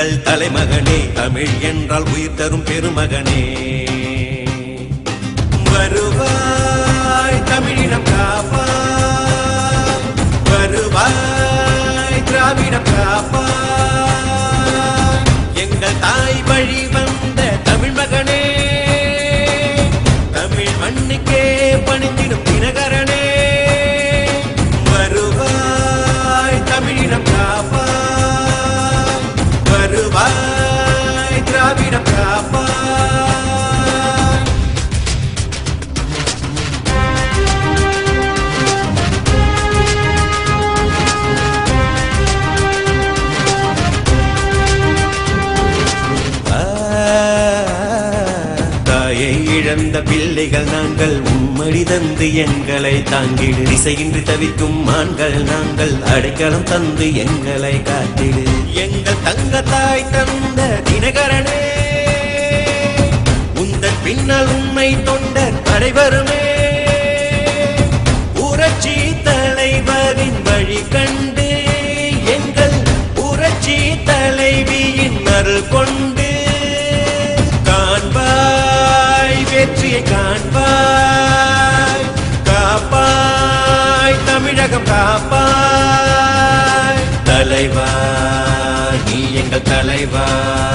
எங்கள் தலைமகனே தமிழ் என்றால் உயிர் தரும் பெருமகனே வருவாய் தமிழினம் காப்பாய் வருவாய் திராவிடம் காப்பாய் எங்கள் தாய் வழி வந்த தமிழ் மகனே தமிழ் மண்ணுக்கே பணிந்திடும் தினகரனே வருவாய் தமிழினம் காப்பாய் வருவாய் திராவிடம் காப்பாய் தாயை இழந்த பிள்ளைகள் நாங்கள் உம்மடி தந்து எங்களை தாங்கிடு திசையின்றி தவிக்கும் ஆண்கள் நாங்கள் அடைக்கலம் தந்து எங்களை காத்திடு எங்கள் தங்க தாய் தந்த தினகரனே உந்தன் பின்னால் உண்மை தொண்டர் அனைவருமே புரட்சி தலைவரின் வழி கண்டு எங்கள் புரட்சி தலைவியின் அருள் கொண்டு காண்பாய் வெற்றியை காண்பாய் காப்பாய் தமிழகம் காப்பாய் தலைவா நீ எங்கள் தலைவா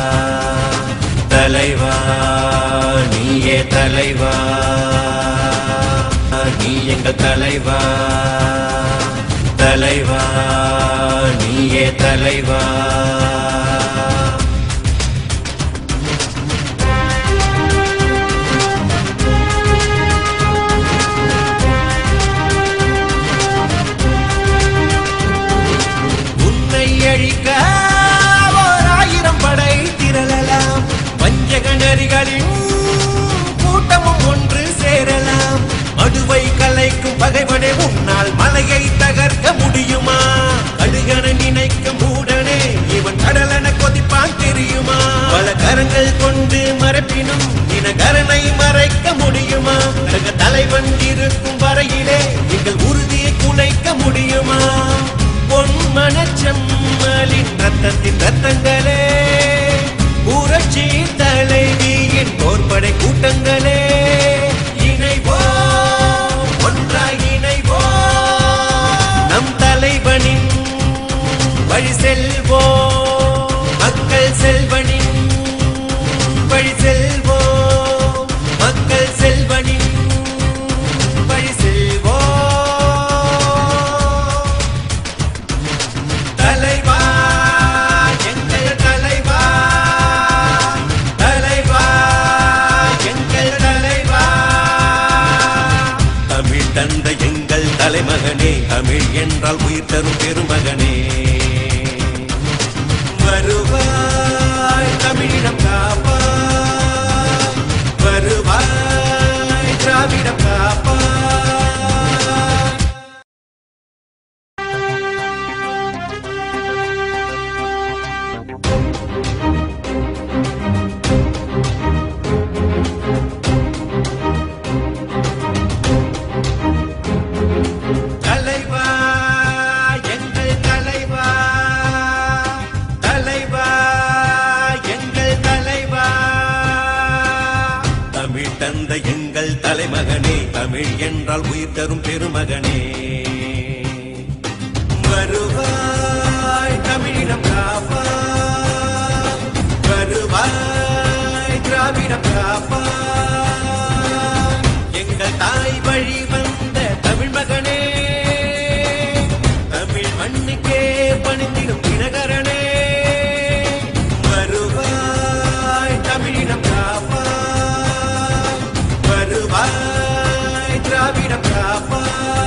தலைவா நீயே தலைவா நீ எங்கள் தலைவா தலைவா நீயே தலைவா உன்னை அழிக்க ஓர் ஆயிரம் படை திரளலாம் வஞ்சக நெறிகளின் கூட்டமும் ஒன்று சேரலாம் மடுவை கலைக்கும் பகைவனே உன்னால் மலையை தகர்க்க முடியுமா கடுகன நினைக்கும் மூடனே இவன் கடலென கொதிப்பான் தெரியுமா பல கரங்கள் கொண்டு மறைப்பினும் இனகரனை மறைக்க முடியுமா உலக தலைவன் இருக்கும் வரையிலே எங்கள் உறுதியை குலைக்க முடியுமா பொன் மனச்சம்மலின் ரத்தத்தின் ரத்தங்களே புரட்சி தலைவியின் போர்படை கூட்டங்களே இணைவோம் ஒன்றாய் இணைவோம் நம் தலைவனின் வழி செல்வோம் மக்கள் செல்வனின் வழி செல்வோம் மக்கள் செல்வனின் வழி செல்வோம் தலைவா எங்கள் தலைவா தலைவா எங்கள் தலைவா தமிழ் தந்த எங்கள் தலைமகனே தமிழ் என்றால் உயிர் தரும் பெருமகனே வருவாய் தமிழிடம் காப்பாய் வருவாய் திராவிடம் காப்பாய் தலைவா எங்கள் தலைவா தலைவா எங்கள் தலைவா தமிழ் தந்த எங்கள் தலைமகனே தமிழ் என்றால் உயிர் தரும் பெருமகனே வருவாய் தமிழிடம் காப்பாய் வருவாய் திராவிடம் காப்பாய் எங்கள் தாய் வழி வந்த தமிழ் மகனே தமிழ் மண்ணுக்கே பணிந்திடும் தினகரனே வருவாய் தமிழினம் காப்பாய் வருவாய் திராவிடம் காப்பாய்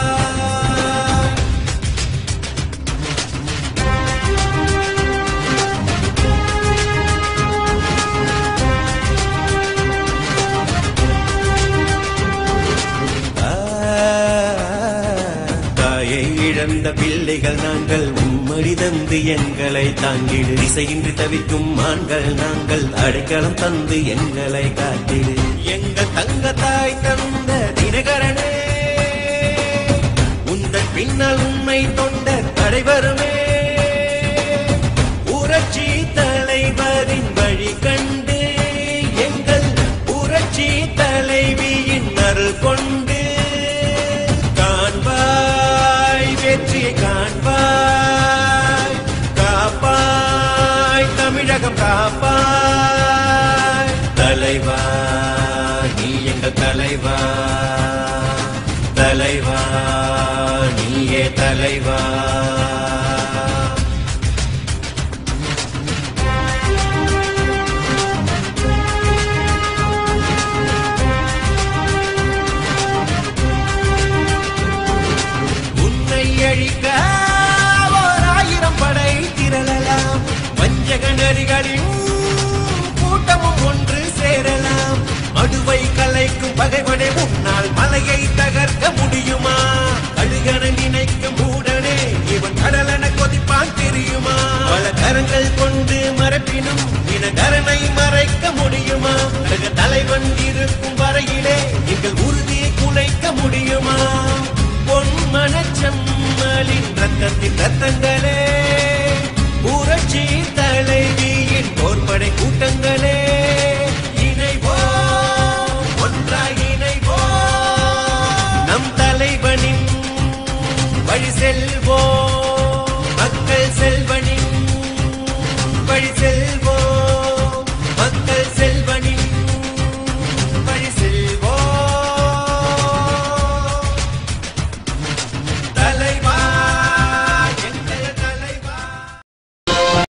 தாயை இழந்த பிள்ளைகள் நாங்கள் உம்மடி தந்து எங்களை தாங்கிடு திசையின்றி தவிக்கும் ஆண்கள் நாங்கள் அடைக்கலம் தந்து எங்களை காத்திடு எங்கள் தங்க தாய் தந்த தினகரனே உந்தன் பின்னால் உண்மை தொண்ட தடைவருமே புரட்சி தலைவ தமிழகம் காப்பாய் தலைவா நீ எங்கள் தலைவா தலைவா நீயே தலைவா உன்னை அழிக்க ஓர் ஆயிரம் படை திரளலாம் வஞ்சக நரிகளின் கூட்டமும் ஒன்று சேரலாம் மடுவை கலைக்கும் பகைவனே உன்னால் மலையை தகர்க்க முடியுமா கழுகன நினைக்கும் மூடனே இவன் கடலென கொதிப்பான் தெரியுமா பல கரங்கள் கொண்டு மறைப்பினும் இனகரனை மறைக்க முடியுமா உலக தலைவன் இருக்கும் வரையிலே எங்கள் உறுதியை குலைக்க முடியுமா பொன் மனச்சம்மலின் ரத்தத்தின் ரத்தங்களே புரட்சி